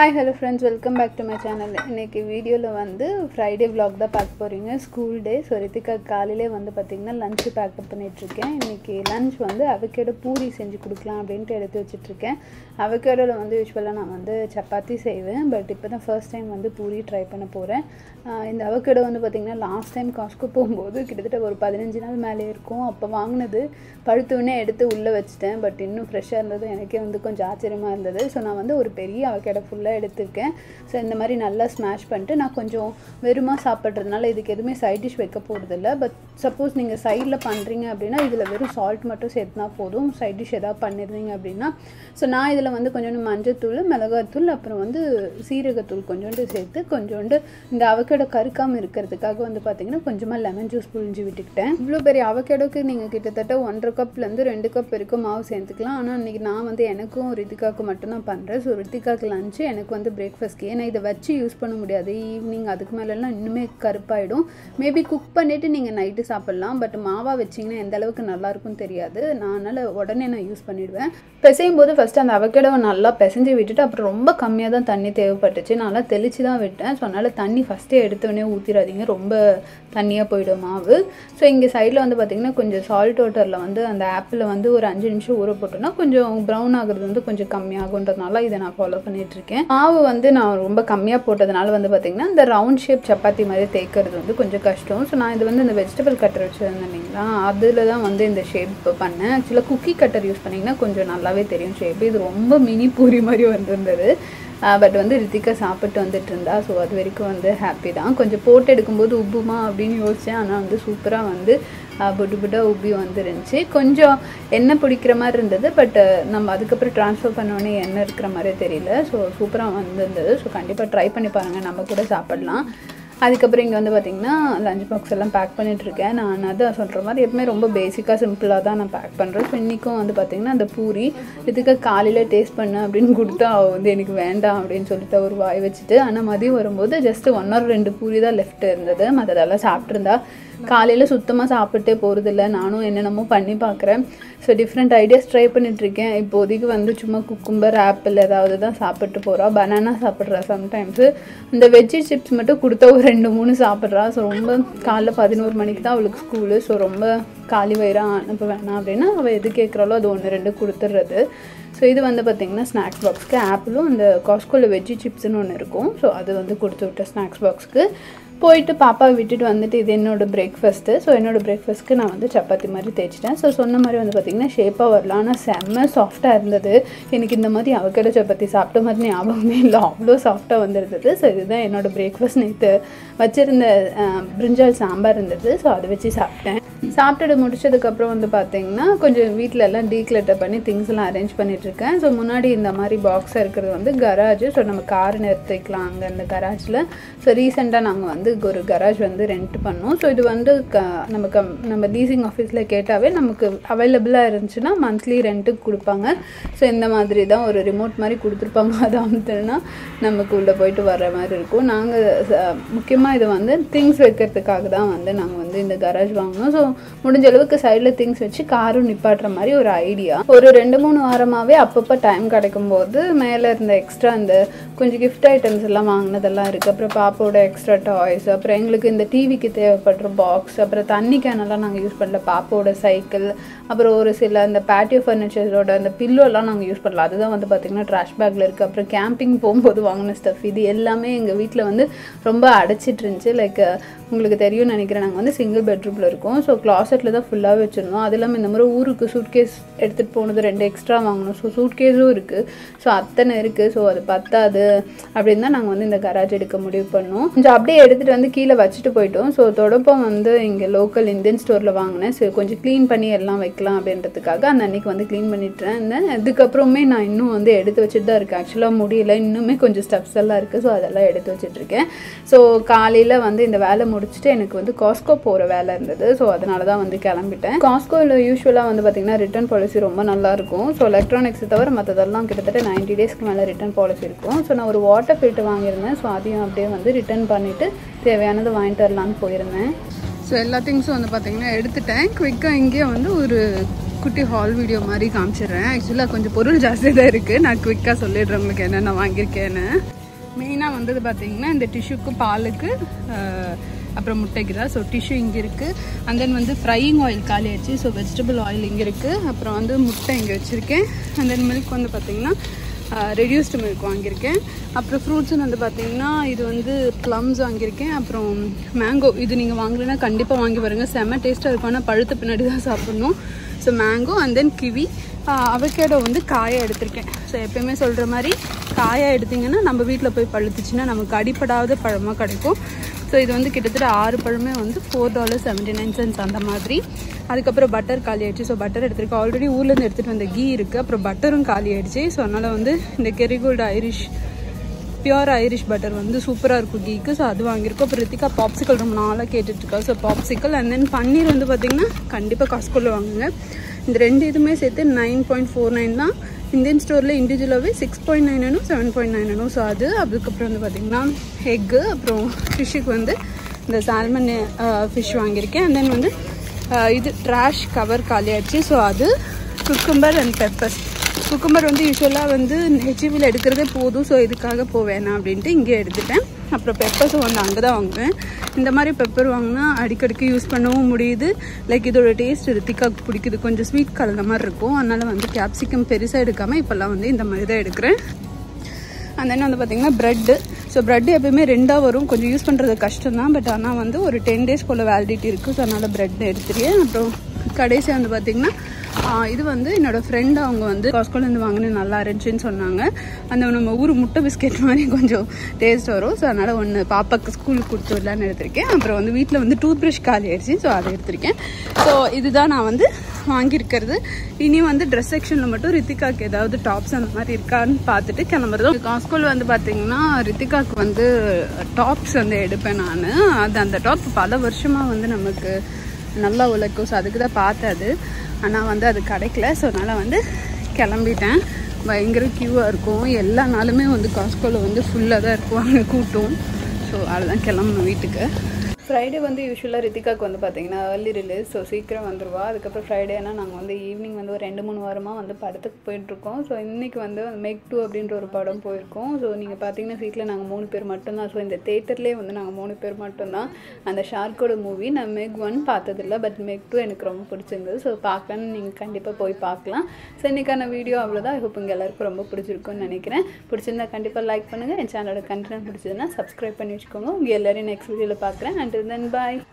hi hello friends welcome back to my channel இன்றைக்கி வீடியோவில் வந்து ஃப்ரைடே vlog தான் பார்க்க போகிறீங்க ஸ்கூல் டே ஸோ ரித்திகா காலையிலே வந்து பார்த்திங்கன்னா லஞ்சு பேக்கப் பண்ணிகிட்ருக்கேன் இன்றைக்கி லஞ்ச் வந்து அவக்கேடோ பூரி செஞ்சு கொடுக்கலாம் அப்படின்ட்டு எடுத்து வச்சிட்ருக்கேன் அவக்கேடோவில் வந்து யூஸ்வலாக நான் வந்து சப்பாத்தி செய்வேன் பட் இப்போ தான் ஃபர்ஸ்ட் டைம் வந்து பூரி ட்ரை பண்ண போகிறேன் இந்த அவக்கேடோ வந்து பார்த்திங்கன்னா லாஸ்ட் டைம் காஸ்கோ போகும்போது கிட்டத்தட்ட ஒரு பதினஞ்சு நாள் மேலே இருக்கும் அப்போ வாங்கினது பழுத்தோடனே எடுத்து உள்ளே வச்சுட்டேன் பட் இன்னும் ஃப்ரெஷ்ஷாக இருந்தது எனக்கே வந்து கொஞ்சம் ஆச்சரியமாக இருந்தது ஸோ நான் வந்து ஒரு பெரிய அவக்கேடோ ஃபுல்லாக எடுத்திருக்கேன் ஸோ இந்த மாதிரி நல்லா ஸ்மாஷ் பண்ணிட்டு நான் கொஞ்சம் வெறுமா சாப்பிட்றதுனால இதுக்கு எதுவுமே சைட் டிஷ் வைக்க போகிறதில்ல பட் சப்போஸ் நீங்கள் சைடில் பண்ணுறீங்க அப்படின்னா இதில் வெறும் சால்ட் மட்டும் சேர்த்துனா போதும் சைட் டிஷ் எதாவது பண்ணிருந்தீங்க அப்படின்னா ஸோ நான் இதில் வந்து கொஞ்சோண்டு மஞ்சத்தூள் மிளகாத்தூள் அப்புறம் வந்து சீரகத்தூள் கொஞ்சோண்டு சேர்த்து கொஞ்சோண்டு இந்த அவக்கேடோ கருக்காமல் இருக்கிறதுக்காக வந்து பார்த்தீங்கன்னா கொஞ்சமாக லெமன் ஜூஸ் புழிஞ்சு விட்டுக்கிட்டேன் இவ்வளோ பெரிய அவக்கேடோக்கு நீங்கள் கிட்டத்தட்ட ஒன்றரை கப்லேருந்து ரெண்டு கப் வரைக்கும் மாவு சேர்த்துக்கலாம் ஆனால் இன்றைக்கி நான் வந்து எனக்கும் ரித்திகாவுக்கு மட்டும்தான் பண்ணுறேன் ஸோ ரித்திகாவுக்கு லஞ்சு எனக்கு வந்து பிரேக்ஃபாஸ்ட்க்கு ஏன்னா இதை வச்சு யூஸ் பண்ண முடியாது ஈவினிங் அதுக்கு மேலெல்லாம் இன்னுமே கருப்பாயிடும் மேபி குக் பண்ணிவிட்டு நீங்கள் நைட்டு சாப்பிட்லாம் பட் மாவாக வச்சிங்கன்னா எந்த அளவுக்கு நல்லாயிருக்கும் தெரியாது நான் அதனால் உடனே நான் யூஸ் பண்ணிடுவேன் பிசையும் போது ஃபஸ்ட்டு அந்த அவக்கேடோவை நல்லா பிசைஞ்சு விட்டுட்டு அப்புறம் ரொம்ப கம்மியாக தான் தண்ணி தேவைப்பட்டுச்சு நான் நல்லா தெளித்து தான் விட்டேன் ஸோ அதனால் தண்ணி ஃபஸ்ட்டே எடுத்தோடனே ஊற்றிடாதீங்க ரொம்ப தண்ணியாக போயிடும் மாவு ஸோ இங்கே சைடில் வந்து பார்த்திங்கன்னா கொஞ்சம் சால்ட் வாட்டரில் வந்து அந்த ஆப்பிள் வந்து ஒரு அஞ்சு நிமிஷம் ஊற போட்டோன்னா கொஞ்சம் ப்ரௌன் ஆகுறது வந்து கொஞ்சம் கம்மியாகுன்றதுனால இதை நான் ஃபாலோ பண்ணிகிட்ருக்கேன் மாவு வந்து நான் ரொம்ப கம்மியாக போட்டதுனால வந்து பார்த்திங்கன்னா இந்த ரவுண்ட் ஷேப் சப்பாத்தி மாதிரி தேய்க்கிறது வந்து கொஞ்சம் கஷ்டம் ஸோ நான் இது வந்து இந்த வெஜிடபிள் கட்டர் வச்சுருந்தேன் இல்லைங்களா அதில் தான் வந்து இந்த ஷேப் பண்ணேன் ஆக்சுவலாக குக்கி கட்டர் யூஸ் பண்ணிங்கன்னா கொஞ்சம் நல்லாவே தெரியும் ஷேப் இது ரொம்ப மினி பூரி மாதிரி வந்திருந்தது பட் வந்து ரித்திகா சாப்பிட்டு வந்துட்டு இருந்தா ஸோ அது வரைக்கும் வந்து ஹாப்பி தான் கொஞ்சம் போட்டு எடுக்கும்போது உப்புமா அப்படின்னு யோசித்தேன் ஆனால் வந்து சூப்பராக வந்து புட்டு புட்டாக உப்பி வந்துருந்துச்சு கொஞ்சம் எண்ணெய் பிடிக்கிற மாதிரி இருந்தது பட் நம்ம அதுக்கப்புறம் ட்ரான்ஸ்ஃபர் பண்ணோடனே எண்ணெய் இருக்கிற மாதிரி தெரியல ஸோ சூப்பராக வந்திருந்தது ஸோ கண்டிப்பாக ட்ரை பண்ணி பாருங்கள் நம்ம கூட சாப்பிட்லாம் அதுக்கப்புறம் இங்கே வந்து பார்த்திங்கன்னா லஞ்ச் பாக்ஸ் எல்லாம் பேக் பண்ணிகிட்ருக்கேன் நான் அதான் சொல்கிற மாதிரி எப்பவுமே ரொம்ப பேசிக்காக சிம்பிளாக தான் நான் பேக் பண்ணுறேன் ஸோ இன்றைக்கும் வந்து பார்த்திங்கன்னா அந்த பூரி இதுக்கு காலையில் டேஸ்ட் பண்ண அப்படின்னு கொடுத்தா அவள் வந்து எனக்கு வேண்டாம் அப்படின்னு சொல்லிட்டு ஒரு வாய் வச்சுட்டு ஆனால் மதியம் வரும்போது ஜஸ்ட்டு ஒன் ஆர் ரெண்டு பூரி தான் லெஃப்ட் இருந்தது மற்றதெல்லாம் சாப்பிட்ருந்தா காலையில் சுத்தமாக சாப்பிட்டே போகிறதில்ல நானும் என்னென்னமோ பண்ணி பார்க்குறேன் ஸோ டிஃப்ரெண்ட் ஐடியாஸ் ட்ரை பண்ணிகிட்ருக்கேன் இப்போதைக்கு வந்து சும்மா குக்கும்பர் ஆப்பிள் ஏதாவது தான் சாப்பிட்டு போகிறா பனானா சாப்பிட்றா சம்டைம்ஸு இந்த வெஜ்ஜி சிப்ஸ் மட்டும் கொடுத்த ஒரு ரெண்டு மூணு சாப்பிட்றா ஸோ ரொம்ப காலைல பதினோரு மணிக்கு தான் அவளுக்கு ஸ்கூலு ஸோ ரொம்ப காலி வயிறாக அனுப்ப வேணாம் அப்படின்னா அவள் எது கேட்குறாளோ அது ஒன்று ரெண்டு கொடுத்துட்றது ஸோ இது வந்து பார்த்திங்கன்னா ஸ்நாக்ஸ் பாக்ஸ்க்கு ஆப்பிளும் அந்த காஸ்கோவில் வெஜ்ஜி சிப்ஸ்னு ஒன்று இருக்கும் ஸோ அது வந்து கொடுத்து விட்டேன் ஸ்நாக்ஸ் பாக்ஸ்க்கு போயிட்டு பாப்பாவை விட்டுட்டு வந்துட்டு இது என்னோடய பிரேக்ஃபாஸ்ட்டு ஸோ என்னோடய பிரேக்ஃபாஸ்ட்க்கு நான் வந்து சப்பாத்தி மாதிரி தேய்ச்சிட்டேன் ஸோ சொன்ன மாதிரி வந்து பார்த்திங்கன்னா ஷேப்பாக வரலாம் ஆனால் செம்ம சாஃப்டாக இருந்தது எனக்கு இந்த மாதிரி அவக்கடை சப்பாத்தி சாப்பிட்ட மாதிரி ஞாபகமே இல்லை அவ்வளோ சாஃப்டாக வந்துருந்தது ஸோ இதுதான் என்னோடய பிரேக்ஃபாஸ்ட் நேற்று வச்சுருந்த பிரிஞ்சால் சாம்பார் இருந்தது ஸோ அதை வச்சு சாப்பிட்டேன் சாப்பிட்டுட்டு முடிச்சதுக்கப்புறம் வந்து பார்த்தீங்கன்னா கொஞ்சம் வீட்டில் எல்லாம் டீக்ளட்டர் பண்ணி திங்ஸ் எல்லாம் அரேஞ்ச் பண்ணிகிட்ருக்கேன் ஸோ முன்னாடி இந்த மாதிரி பாக்ஸாக இருக்கிறது வந்து கராஜ் ஸோ நம்ம கார் நிறுத்திக்கலாம் அங்கே இந்த கராஜில் ஸோ ரீசெண்டாக நாங்கள் வந்து ஒரு கராஜ் வந்து ரெண்ட் பண்ணோம் ஸோ இது வந்து க நமக்கு நம்ம லீசிங் ஆஃபீஸில் கேட்டாவே நமக்கு அவைலபிளாக இருந்துச்சுன்னா மந்த்லி ரெண்ட்டுக்கு கொடுப்பாங்க ஸோ இந்த மாதிரி தான் ஒரு ரிமோட் மாதிரி கொடுத்துருப்பாங்க அதை அமுத்துனா நமக்கு உள்ளே போயிட்டு வர்ற மாதிரி இருக்கும் நாங்கள் முக்கியமாக இது வந்து திங்ஸ் வைக்கிறதுக்காக தான் வந்து நாங்கள் வந்து இந்த கராஜ் வாங்கினோம் ஸோ முடிஞ்ச அளவுக்கு சைடில் திங்ஸ் வச்சு காரும் நிப்பாட்டுற மாதிரி ஒரு ஐடியா ஒரு ரெண்டு மூணு வாரமாகவே அப்பப்போ டைம் கிடைக்கும் போது மேலே இருந்த எக்ஸ்ட்ரா அந்த கொஞ்சம் கிஃப்ட் ஐட்டம்ஸ் எல்லாம் வாங்கினதெல்லாம் இருக்குது அப்புறம் பாப்பாவோட எக்ஸ்ட்ரா டாய்ஸ் அப்புறம் எங்களுக்கு இந்த டிவிக்கு தேவைப்படுற பாக்ஸ் அப்புறம் தண்ணி கேனெல்லாம் நாங்கள் யூஸ் பண்ணல பாப்பாவோட சைக்கிள் அப்புறம் ஒரு சில அந்த பேட்டியோ ஃபர்னிச்சரோட அந்த பில்லோலாம் நாங்கள் யூஸ் பண்ணல அதுதான் வந்து பார்த்திங்கன்னா ட்ராஷ் பேக்கில் இருக்குது அப்புறம் கேம்பிங் போகும்போது வாங்கின ஸ்டஃப் இது எல்லாமே எங்கள் வீட்டில் வந்து ரொம்ப அடைச்சிட்டு இருந்துச்சு லைக் உங்களுக்கு தெரியும்னு நினைக்கிறேன் நாங்கள் வந்து சிங்கிள் பெட்ரூமில் இருக்கோம் ஸோ கிளாசெட்டில் தான் ஃபுல்லாகவே வச்சுருந்தோம் அது இல்லாமல் இந்த மாதிரி ஊருக்கு சூட்கேஸ் எடுத்துகிட்டு போனது ரெண்டு எக்ஸ்ட்ரா வாங்கணும் ஸோ சூட்கேஸும் இருக்குது ஸோ அத்தனை இருக்குது ஸோ அது பத்தாது அப்படின்னு தான் நாங்கள் வந்து இந்த கராஜ் எடுக்க முடிவு பண்ணோம் கொஞ்சம் அப்படியே எடுத்துகிட்டு வந்து கீழே வச்சுட்டு போயிட்டோம் ஸோ தொடப்பம் வந்து இங்கே லோக்கல் இந்தியன் ஸ்டோரில் வாங்கினேன் ஸோ கொஞ்சம் க்ளீன் பண்ணி எல்லாம் வைக்கலாம் அப்படின்றதுக்காக அந்த அன்றைக்கி வந்து க்ளீன் பண்ணிட்டு இருந்தேன் அதுக்கப்புறமே நான் இன்னும் வந்து எடுத்து வச்சுட்டு தான் இருக்கேன் ஆக்சுவலாக முடியல இன்னுமே கொஞ்சம் ஸ்டெப்ஸ் எல்லாம் இருக்குது ஸோ அதெல்லாம் எடுத்து வச்சுட்ருக்கேன் ஸோ காலையில் வந்து இந்த வேலை முடிச்சுட்டு எனக்கு வந்து காஸ்கோ போகிற வேலை இருந்தது ஸோ அதனால தான் வந்து கிளம்பிட்டேன் காஸ்கோவில் யூஸ்வலாக வந்து பார்த்திங்கன்னா ரிட்டர்ன் பாலிசி ரொம்ப நல்லாயிருக்கும் ஸோ எலக்ட்ரானிக்ஸை தவிர மற்றதெல்லாம் கிட்டத்தட்ட நைன்ட்டி டேஸ்க்கு மேலே ரிட்டர்ன் பாலிசி இருக்கும் ஸோ நான் ஒரு வாட்டர் ஃபில்ட்டு வாங்கியிருந்தேன் ஸோ அதையும் அப்படியே வந்து ரிட்டர்ன் பண்ணிவிட்டு தேவையானது வாங்கிட்டு வரலான்னு போயிருந்தேன் ஸோ எல்லா திங்ஸும் வந்து பார்த்திங்கன்னா எடுத்துட்டேன் குவிக்காக இங்கேயே வந்து ஒரு குட்டி ஹால் வீடியோ மாதிரி காமிச்சிடுறேன் ஆக்சுவலாக கொஞ்சம் பொருள் ஜாஸ்தியாக தான் இருக்குது நான் குவிக்காக சொல்லிடுறேன் உங்களுக்கு என்னென்ன வாங்கியிருக்கேன்னு வந்தது பார்த்தீங்கன்னா இந்த டிஷ்யூக்கு பாலுக்கு அஹ், அப்புறம் முட்டைக்கு தான் ஸோ டிஷ்யூ இங்கே இருக்குது அண்ட் தென் வந்து ஃப்ரையிங் ஆயில் காலி ஆயிடுச்சு ஸோ வெஜிடபிள் ஆயில் இங்கே இருக்குது அப்புறம் வந்து முட்டை இங்கே வச்சுருக்கேன் அண்ட் தென் மில்க் வந்து பார்த்திங்கன்னா ரெடியூஸ்டு மில்க் வாங்கியிருக்கேன் அப்புறம் ஃப்ரூட்ஸ்னு வந்து பார்த்தீங்கன்னா இது வந்து ப்ளம்ஸ் வாங்கியிருக்கேன் அப்புறம் மேங்கோ இது நீங்கள் வாங்கலைன்னா கண்டிப்பாக வாங்கி பாருங்க செம்ம டேஸ்ட்டாக இருக்கும் ஆனால் பழுத்த பின்னாடி தான் சாப்பிட்ணும் so mango and then kiwi avocado வந்து காயை எடுத்திருக்கேன் ஸோ எப்பயுமே சொல்கிற மாதிரி காயாக எடுத்தீங்கன்னா நம்ம வீட்டில் போய் பழுத்துச்சுன்னா நமக்கு அடிப்படாத பழமாக கிடைக்கும் ஸோ இது வந்து கிட்டத்தட்ட ஆறு பழமே வந்து four dollar seventy nine cents அந்த மாதிரி அதுக்கப்புறம் பட்டர் காலி ஆயிடுச்சு ஸோ பட்டர் எடுத்திருக்கோம் ஆல்ரெடி ஊர்லேருந்து எடுத்துகிட்டு வந்த கீ இருக்குது அப்புறம் பட்டரும் காலி ஆயிடுச்சு ஸோ அதனால் வந்து இந்த Kerrygold Irish pure Irish butter வந்து சூப்பராக இருக்கும் கீக்கு ஸோ அது வாங்கியிருக்கோம் அப்புறம் ரித்திகா பாப்சிக்கல் ரொம்ப நாளாக கேட்டுட்ருக்கா so popsicle and then paneer வந்து பார்த்திங்கன்னா கண்டிப்பாக காஸ்கோவில் வாங்குங்க இந்த ரெண்டு இதுவுமே சேர்த்து நைன் பாயிண்ட் ஃபோர் நைன் தான் இந்தியன் ஸ்டோரில் இண்டிவிஜுவலாகவே சிக்ஸ் பாயிண்ட் நைனும் செவன் பாயிண்ட் நைனும் ஸோ அது அதுக்கப்புறம் வந்து பார்த்திங்கன்னா எக்கு அப்புறம் ஃபிஷ்ஷுக்கு வந்து இந்த சால்மன் ஃபிஷ் வாங்கியிருக்கேன் அண்ட் தென் வந்து அஹ், இது ட்ராஷ் கவர் காலியாச்சு ஸோ அது குக்கும்பர் அண்ட் பெப்பர்ஸ் குக்கும்பர் வந்து யூஸ்வலாக வந்து ஹெச்இபியில் எடுக்கிறதே போதும் ஸோ இதுக்காக போவேணாம் அப்படின்ட்டு இங்கே எடுத்துட்டேன் அப்புறம் பெப்பர்ஸும் வந்து அங்கே தான் வாங்குவேன் இந்த மாதிரி பெப்பர் வாங்கினா அடிக்கடிக்கு யூஸ் பண்ணவும் முடியுது லைக் இதோட டேஸ்ட் ரித்திகாக்கு பிடிக்குது கொஞ்சம் ஸ்வீட் கலந்த மாதிரி இருக்கும் அதனால் வந்து கேப்சிகம் பெருசாக எடுக்காமல் இப்போல்லாம் வந்து இந்த மாதிரி தான் எடுக்கிறேன் and then வந்து பார்த்தீங்கன்னா ப்ரெட்டு ஸோ ப்ரெட் எப்பயுமே ரெண்டாக வரும் கொஞ்சம் யூஸ் பண்ணுறது கஷ்டம் தான் பட் ஆனால் வந்து ஒரு டென் டேஸ் போல் வேலிடிட்டி இருக்குது ஸோ அதனால் ப்ரெட் எடுத்துருக்கேன் அப்புறம் கடைசியாக வந்து பார்த்தீங்கன்னா ஆஹ் இது வந்து என்னோட ஃப்ரெண்ட் அவங்க வந்து காஸ்கோலேருந்து வாங்கினது நல்லா இருந்துச்சுன்னு சொன்னாங்க அந்த நம்ம ஊர் முட்டை பிஸ்கெட் மாதிரி கொஞ்சம் டேஸ்ட் வரும் ஸோ அதனால் ஒன்று பாப்பாக்கு ஸ்கூலுக்கு கொடுத்து விடலான்னு எடுத்திருக்கேன் அப்புறம் வந்து வீட்டில் வந்து டூத் ப்ரஷ் காலி ஆயிடுச்சு ஸோ அதை எடுத்திருக்கேன் ஸோ இதுதான் நான் வந்து வாங்கியிருக்கிறது இனி வந்து ட்ரெஸ் செக்ஷனில் மட்டும் ரித்திகாக்கு ஏதாவது டாப்ஸ் அந்த மாதிரி இருக்கான்னு பார்த்துட்டு கிளம்புறதும் காஸ்கோல் வந்து பார்த்தீங்கன்னா ரித்திகாக்கு வந்து டாப்ஸ் வந்து எடுப்பேன் நான் அது அந்த டாப் பல வருஷமாக வந்து நமக்கு நல்லா உழைக்கும் ஸோ அதுக்கு தான் பார்த்தேன் அது ஆனால் வந்து அது கிடைக்கல ஸோ அதனால் வந்து கிளம்பிட்டேன் பயங்கர க்யூவாக இருக்கும் எல்லா நாளுமே வந்து காஸ்கோவில் வந்து ஃபுல்லாக தான் இருக்குவாங்க கூட்டம் ஸோ அதுதான் கிளம்பணும் வீட்டுக்கு ஃப்ரைடே வந்து யூஸ்வலாக ரித்திகாக்கு வந்து பார்த்தீங்கன்னா ஏர்லி ரிலீஸ் ஸோ சீக்கிரம் வந்துருவா அதுக்கப்புறம் ஃப்ரைடேனா நாங்கள் வந்து ஈவினிங் வந்து ஒரு ரெண்டு மூணு வாரமாக வந்து படத்துக்கு போயிட்டுருக்கோம் ஸோ இன்றைக்கி வந்து மேக் டூ அப்படின்ற ஒரு படம் போயிருக்கோம் ஸோ நீங்கள் பார்த்தீங்கன்னா சீட்டில் நாங்கள் மூணு பேர் மட்டும்தான் ஸோ இந்த தேட்டர்லேயே வந்து நாங்கள் மூணு பேர் மட்டும்தான் அந்த ஷார்க்கோட மூவி நான் மேக் ஒன் பார்த்ததில்ல பட் மேக் டூ எனக்கு ரொம்ப பிடிச்சிருந்தது ஸோ பார்க்கலான்னு நீங்கள் கண்டிப்பாக போய் பார்க்கலாம் ஸோ இன்றைக்கான வீடியோ அவ்வளோதான் ஐ ஹோப் உங்கள் எல்லாருக்கும் ரொம்ப பிடிச்சிருக்கும்னு நினைக்கிறேன் பிடிச்சிருந்தா கண்டிப்பாக லைக் பண்ணுங்கள் என் சேனலோட கண்டென்ட் பிடிச்சதுன்னா சப்ஸ்கிரைப் பண்ணி வச்சுக்கோங்க உங்கள் எல்லாரையும் நெக்ஸ்ட் வீடியோவில் பார்க்குறேன் அண்ட் தென் பாய்